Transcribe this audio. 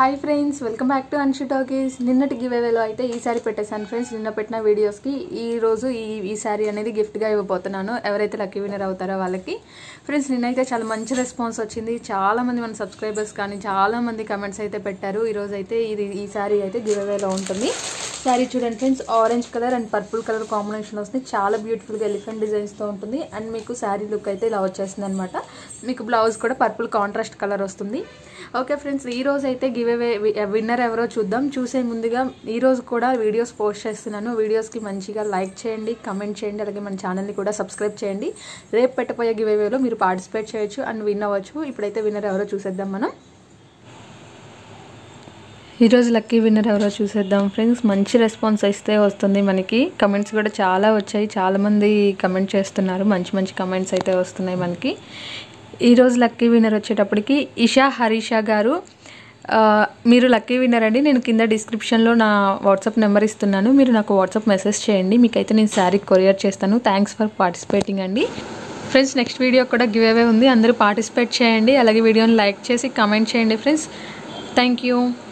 hi friends welcome back to Anshi talkies నిన్నటి give అవేలో అయితే ఈ సారీ పెట్టేశాను ఫ్రెండ్స్ నిన్న పెట్టిన వీడియోస్కి ఈ రోజు ఈ ఈ సారీ అనేది గిఫ్ట్గా ఇవ్వబోతున్నాను ఎవరైతే లక్కీ విన్నర్ అవుతారో వాళ్ళకి ఫ్రెండ్స్ నిన్నైతే చాలా మంచి రెస్పాన్స్ వచ్చింది చాలా మంది మన సబ్స్క్రైబర్స్ కానీ చాలా మంది కమెంట్స్ అయితే పెట్టారు ఈ రోజు అయితే ఇది ఈ సారీ అయితే గివ్ అవేలో ఉంటుంది సారీ చూడండి friends orange colour and purple colour combination వస్తుంది చాలా బ్యూటిఫుల్గా ఎలిఫెంట్ డిజైన్స్తో ఉంటుంది అండ్ మీకు శారీ లుక్ అయితే ఇలా వచ్చేస్తుంది అనమాట మీకు బ్లౌజ్ కూడా పర్పుల్ కాంట్రాస్ట్ కలర్ వస్తుంది ఓకే ఫ్రెండ్స్ ఈ రోజు అయితే గివ్ అవే విన్నర్ ఎవరో చూద్దాం చూసే ముందుగా ఈ రోజు కూడా వీడియోస్ పోస్ట్ చేస్తున్నాను వీడియోస్కి మంచిగా లైక్ చేయండి కమెంట్ చేయండి అలాగే మన ఛానల్ని కూడా సబ్స్క్రైబ్ చేయండి రేపు పెట్టబోయే గివ్ అవేలో మీరు పార్టిసిపేట్ చేయొచ్చు అండ్ విన్ అవ్వచ్చు ఇప్పుడైతే విన్నర్ ఎవరో చూసేద్దాం మనం ఈరోజు లక్కీ విన్నర్ ఎవరో చూసేద్దాం ఫ్రెండ్స్ మంచి రెస్పాన్స్ ఇస్తే వస్తుంది మనకి కమెంట్స్ కూడా చాలా వచ్చాయి చాలామంది కమెంట్ చేస్తున్నారు మంచి మంచి కమెంట్స్ అయితే వస్తున్నాయి మనకి ఈరోజు లక్కీ విన్నర్ వచ్చేటప్పటికి ఇషా హరీషా గారు ఆ, మీరు లక్కీ విన్నర్ అండి నేను కింద డిస్క్రిప్షన్లో నా వాట్సాప్ నెంబర్ ఇస్తున్నాను మీరు నాకు వాట్సాప్ మెసేజ్ చేయండి మీకైతే నేను శారీ కొరియర్ చేస్తాను థ్యాంక్స్ ఫర్ పార్టిసిపేటింగ్ అండి ఫ్రెండ్స్ నెక్స్ట్ వీడియో కూడా గివ్ అవే ఉంది అందరూ పార్టిసిపేట్ చేయండి అలాగే వీడియోని లైక్ చేసి కమెంట్ చేయండి ఫ్రెండ్స్ థ్యాంక్ యూ